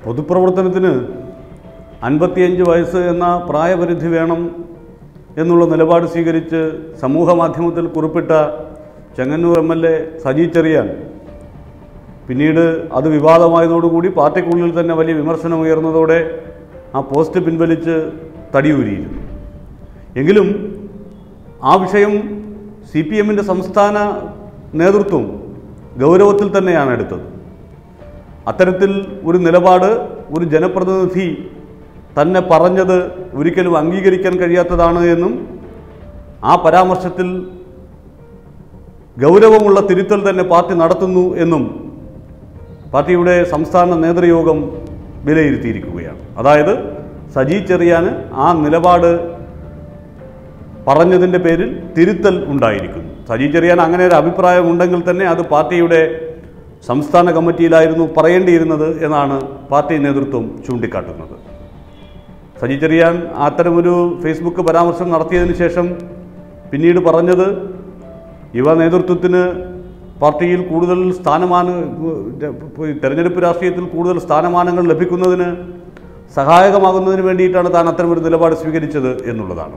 പൊതുപ്രവർത്തനത്തിന് അൻപത്തിയഞ്ച് വയസ്സ് എന്ന പ്രായപരിധി വേണം എന്നുള്ള നിലപാട് സ്വീകരിച്ച് സമൂഹ മാധ്യമത്തിൽ കുറിപ്പിട്ട Chengannur M L A Saji Cherian പിന്നീട് അത് വിവാദമായതോടുകൂടി പാർട്ടിക്കുള്ളിൽ തന്നെ വലിയ വിമർശനം ഉയർന്നതോടെ ആ പോസ്റ്റ് പിൻവലിച്ച് തടിയൂരിയിരുന്നു എങ്കിലും ആ വിഷയം സി പി എമ്മിൻ്റെ സംസ്ഥാന നേതൃത്വം ഗൗരവത്തിൽ തന്നെയാണ് എടുത്തത് അത്തരത്തിൽ ഒരു നിലപാട് ഒരു ജനപ്രതിനിധി തന്നെ പറഞ്ഞത് ഒരിക്കലും അംഗീകരിക്കാൻ കഴിയാത്തതാണ് എന്നും ആ പരാമർശത്തിൽ ഗൗരവമുള്ള തിരുത്തൽ തന്നെ പാർട്ടി നടത്തുന്നു എന്നും പാർട്ടിയുടെ സംസ്ഥാന നേതൃയോഗം വിലയിരുത്തിയിരിക്കുകയാണ് അതായത് സജി ചെറിയാന് ആ നിലപാട് പറഞ്ഞതിൻ്റെ പേരിൽ തിരുത്തൽ ഉണ്ടായിരിക്കുന്നു സജി ചെറിയാൻ അങ്ങനെ ഒരു അഭിപ്രായം ഉണ്ടെങ്കിൽ തന്നെ അത് പാർട്ടിയുടെ സംസ്ഥാന കമ്മിറ്റിയിലായിരുന്നു പറയേണ്ടിയിരുന്നത് എന്നാണ് പാർട്ടി നേതൃത്വം ചൂണ്ടിക്കാട്ടുന്നത് സജി ചെറിയാൻ അത്തരമൊരു ഫേസ്ബുക്ക് പരാമർശം നടത്തിയതിന് ശേഷം പിന്നീട് പറഞ്ഞത് യുവ നേതൃത്വത്തിന് പാർട്ടിയിൽ കൂടുതൽ സ്ഥാനമാന തെരഞ്ഞെടുപ്പ് രാഷ്ട്രീയത്തിൽ കൂടുതൽ സ്ഥാനമാനങ്ങൾ ലഭിക്കുന്നതിന് സഹായകമാകുന്നതിന് വേണ്ടിയിട്ടാണ് താൻ അത്തരമൊരു നിലപാട് സ്വീകരിച്ചത് എന്നുള്ളതാണ്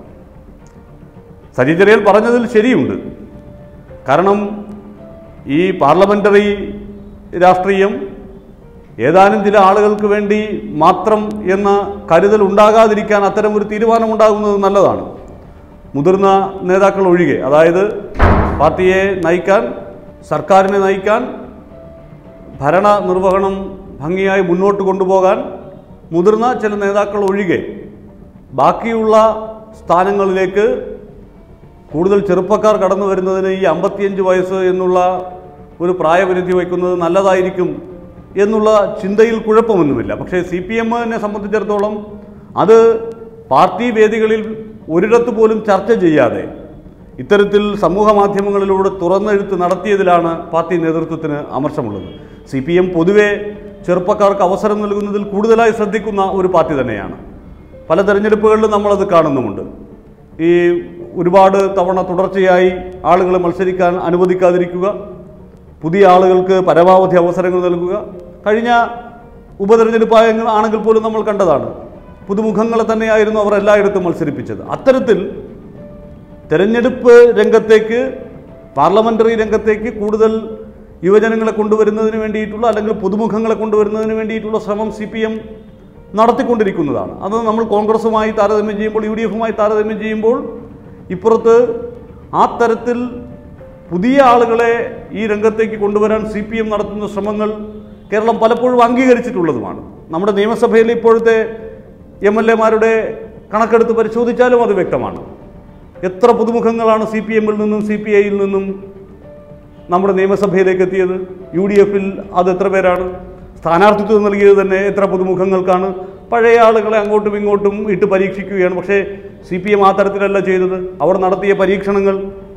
സജി ചെറിയാൻ പറഞ്ഞതിൽ ശരിയുണ്ട് കാരണം ഈ പാർലമെൻ്ററി രാഷ്ട്രീയം ഏതാനും ചില ആളുകൾക്ക് വേണ്ടി മാത്രം എന്ന കരുതൽ ഉണ്ടാകാതിരിക്കാൻ അത്തരം ഒരു തീരുമാനമുണ്ടാകുന്നത് നല്ലതാണ് മുതിർന്ന നേതാക്കൾ ഒഴികെ അതായത് പാർട്ടിയെ നയിക്കാൻ സർക്കാരിനെ നയിക്കാൻ ഭരണ നിർവഹണം ഭംഗിയായി മുന്നോട്ട് കൊണ്ടുപോകാൻ മുതിർന്ന ചില നേതാക്കൾ ഒഴികെ ബാക്കിയുള്ള സ്ഥാനങ്ങളിലേക്ക് കൂടുതൽ ചെറുപ്പക്കാർ കടന്നു വരുന്നതിന് ഈ അമ്പത്തിയഞ്ച് വയസ്സ് എന്നുള്ള ഒരു പ്രായപരിധി വയ്ക്കുന്നത് നല്ലതായിരിക്കും എന്നുള്ള ചിന്തയിൽ കുഴപ്പമൊന്നുമില്ല പക്ഷേ സി പി എമ്മിനെ സംബന്ധിച്ചിടത്തോളം അത് പാർട്ടി വേദികളിൽ ഒരിടത്ത് പോലും ചർച്ച ചെയ്യാതെ ഇത്തരത്തിൽ സമൂഹ മാധ്യമങ്ങളിലൂടെ തുറന്നെഴുത്ത് നടത്തിയതിലാണ് പാർട്ടി നേതൃത്വത്തിന് അമർഷമുള്ളത് സി പി എം പൊതുവെ ചെറുപ്പക്കാർക്ക് അവസരം നൽകുന്നതിൽ കൂടുതലായി ശ്രദ്ധിക്കുന്ന ഒരു പാർട്ടി തന്നെയാണ് പല തെരഞ്ഞെടുപ്പുകളിലും നമ്മളത് കാണുന്നുമുണ്ട് ഈ ഒരുപാട് തവണ തുടർച്ചയായി ആളുകളെ മത്സരിക്കാൻ അനുവദിക്കാതിരിക്കുക പുതിയ ആളുകൾക്ക് പരമാവധി അവസരങ്ങൾ നൽകുക കഴിഞ്ഞ ഉപതെരഞ്ഞെടുപ്പായ ആണെങ്കിൽ പോലും നമ്മൾ കണ്ടതാണ് പുതുമുഖങ്ങളെ തന്നെയായിരുന്നു അവർ എല്ലായിടത്തും മത്സരിപ്പിച്ചത് അത്തരത്തിൽ തെരഞ്ഞെടുപ്പ് രംഗത്തേക്ക് പാർലമെൻ്ററി രംഗത്തേക്ക് കൂടുതൽ യുവജനങ്ങളെ കൊണ്ടുവരുന്നതിന് വേണ്ടിയിട്ടുള്ള അല്ലെങ്കിൽ പുതുമുഖങ്ങളെ കൊണ്ടുവരുന്നതിന് വേണ്ടിയിട്ടുള്ള ശ്രമം സി പി എം നടത്തിക്കൊണ്ടിരിക്കുന്നതാണ് അത് നമ്മൾ കോൺഗ്രസുമായി താരതമ്യം ചെയ്യുമ്പോൾ യു ഡി എഫുമായി താരതമ്യം ചെയ്യുമ്പോൾ ഇപ്പുറത്ത് ആ തരത്തിൽ പുതിയ ആളുകളെ ഈ രംഗത്തേക്ക് കൊണ്ടുവരാൻ സി പി എം നടത്തുന്ന ശ്രമങ്ങൾ കേരളം പലപ്പോഴും അംഗീകരിച്ചിട്ടുള്ളതുമാണ് നമ്മുടെ നിയമസഭയിലെ ഇപ്പോഴത്തെ എം എൽ എമാരുടെ കണക്കെടുത്ത് പരിശോധിച്ചാലും അത് വ്യക്തമാണ് എത്ര പുതുമുഖങ്ങളാണ് സി പി എമ്മിൽ നിന്നും സി പി ഐയിൽ നിന്നും നമ്മുടെ നിയമസഭയിലേക്ക് എത്തിയത് യു ഡി എഫിൽ അത് എത്ര പേരാണ് സ്ഥാനാർത്ഥിത്വം നൽകിയത് തന്നെ എത്ര പുതുമുഖങ്ങൾക്കാണ് പഴയ ആളുകളെ അങ്ങോട്ടും ഇങ്ങോട്ടും ഇട്ട് പരീക്ഷിക്കുകയാണ് പക്ഷേ സി പി എം ആ തരത്തിലല്ല ചെയ്തത് അവർ നടത്തിയ പരീക്ഷണങ്ങൾ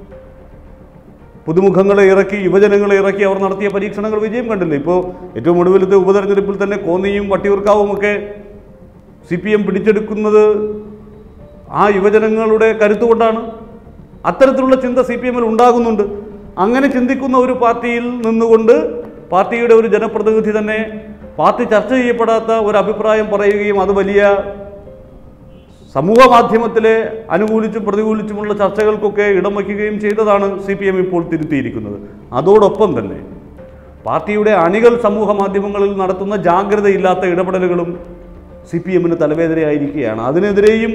പുതുമുഖങ്ങളെ ഇറക്കി യുവജനങ്ങളെ ഇറക്കി അവർ നടത്തിയ പരീക്ഷണങ്ങൾ വിജയം കണ്ടില്ല ഇപ്പോൾ ഏറ്റവും ഒടുവിലത്തെ ഉപതെരഞ്ഞെടുപ്പിൽ തന്നെ കോന്നിയും വട്ടിയൂർക്കാവും ഒക്കെ സി പി എം പിടിച്ചെടുക്കുന്നത് ആ യുവജനങ്ങളുടെ കരുത്തുകൊണ്ടാണ് അത്തരത്തിലുള്ള ചിന്ത സി പി എമ്മിൽ ഉണ്ടാകുന്നുണ്ട് അങ്ങനെ ചിന്തിക്കുന്ന ഒരു പാർട്ടിയിൽ നിന്നുകൊണ്ട് പാർട്ടിയുടെ ഒരു ജനപ്രതിനിധി തന്നെ പാർട്ടി ചർച്ച ചെയ്യപ്പെടാത്ത ഒരു അഭിപ്രായം പറയുകയും അത് വലിയ സമൂഹ മാധ്യമത്തിലെ അനുകൂലിച്ചും പ്രതികൂലിച്ചുമുള്ള ചർച്ചകൾക്കൊക്കെ ഇടം വയ്ക്കുകയും ചെയ്തതാണ് സി പി എം ഇപ്പോൾ തിരുത്തിയിരിക്കുന്നത് അതോടൊപ്പം തന്നെ പാർട്ടിയുടെ അണികൾ സമൂഹ മാധ്യമങ്ങളിൽ നടത്തുന്ന ജാഗ്രതയില്ലാത്ത ഇടപെടലുകളും സി പി എമ്മിന് തലവേദനയായിരിക്കുകയാണ് അതിനെതിരെയും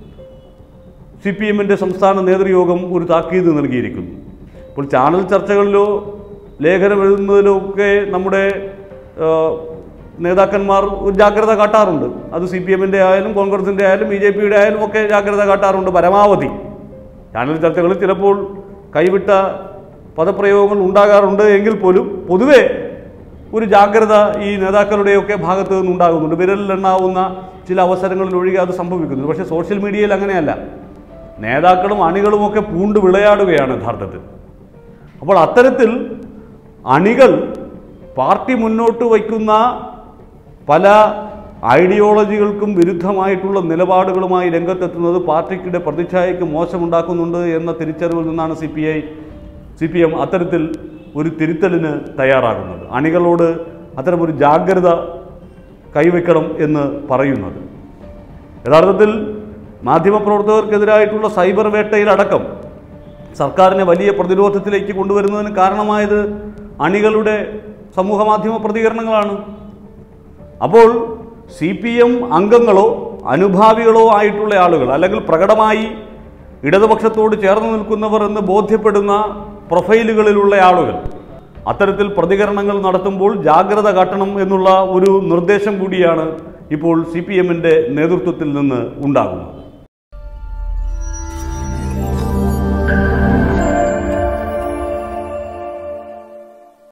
സി പി എമ്മിൻ്റെ സംസ്ഥാന നേതൃയോഗം ഒരു താക്കീത് നൽകിയിരിക്കുന്നു ഇപ്പോൾ ചാനൽ ചർച്ചകളിലോ ലേഖനം എഴുതുന്നതിലോ ഒക്കെ നമ്മുടെ ആ, നേതാക്കന്മാർ ഒരു ജാഗ്രത കാട്ടാറുണ്ട് അത് സി പി എമ്മിൻ്റെ ആയാലും കോൺഗ്രസിൻ്റെ ആയാലും ബി ജെ പിയുടെ ആയാലും ഒക്കെ ജാഗ്രത കാട്ടാറുണ്ട് പരമാവധി ചാനൽ ചർച്ചകളിൽ ചിലപ്പോൾ കൈവിട്ട പദപ്രയോഗങ്ങൾ ഉണ്ടാകാറുണ്ട് എങ്കിൽ പോലും പൊതുവെ ഒരു ജാഗ്രത ഈ നേതാക്കളുടെയൊക്കെ ഭാഗത്ത് നിന്നുണ്ടാകുന്നുണ്ട് വിരലിലെണ്ണാവുന്ന ചില അവസരങ്ങളിൽ ഒഴികെ അത് സംഭവിക്കുന്നു പക്ഷേ സോഷ്യൽ മീഡിയയിൽ അങ്ങനെയല്ല നേതാക്കളും അണികളുമൊക്കെ പൂണ്ട് വിളയാടുകയാണ് യഥാർത്ഥത്തിൽ അപ്പോൾ അത്തരത്തിൽ അണികൾ പാർട്ടി മുന്നോട്ട് വയ്ക്കുന്ന പല ഐഡിയോളജികൾക്കും വിരുദ്ധമായിട്ടുള്ള നിലപാടുകളുമായി രംഗത്തെത്തുന്നത് പാർട്ടിക്കിടെ പ്രതിച്ഛായയ്ക്ക് മോശമുണ്ടാക്കുന്നുണ്ട് എന്ന തിരിച്ചറിവിൽ നിന്നാണ് C P I C P M അത്തരത്തിൽ ഒരു തിരുത്തലിന് തയ്യാറാകുന്നത് അണികളോട് അത്തരമൊരു ജാഗ്രത കൈവയ്ക്കണം എന്ന് പറയുന്നത് യഥാർത്ഥത്തിൽ മാധ്യമപ്രവർത്തകർക്കെതിരായിട്ടുള്ള സൈബർ വേട്ടയിലടക്കം സർക്കാരിനെ വലിയ പ്രതിരോധത്തിലേക്ക് കൊണ്ടുവരുന്നതിന് കാരണമായത് അണികളുടെ സമൂഹ മാധ്യമ പ്രതികരണങ്ങളാണ് അപ്പോൾ സി പി എം അംഗങ്ങളോ അനുഭാവികളോ ആയിട്ടുള്ള ആളുകൾ അല്ലെങ്കിൽ പ്രകടമായി ഇടതുപക്ഷത്തോട് ചേർന്ന് നിൽക്കുന്നവർ എന്ന് ബോധ്യപ്പെടുന്ന പ്രൊഫൈലുകളിലുള്ള ആളുകൾ അത്തരത്തിൽ പ്രതികരണങ്ങൾ നടത്തുമ്പോൾ ജാഗ്രത കാട്ടണം എന്നുള്ള ഒരു നിർദ്ദേശം കൂടിയാണ് ഇപ്പോൾ സി പി എമ്മിൻ്റെ നേതൃത്വത്തിൽ നിന്ന് ഉണ്ടാകുന്നത്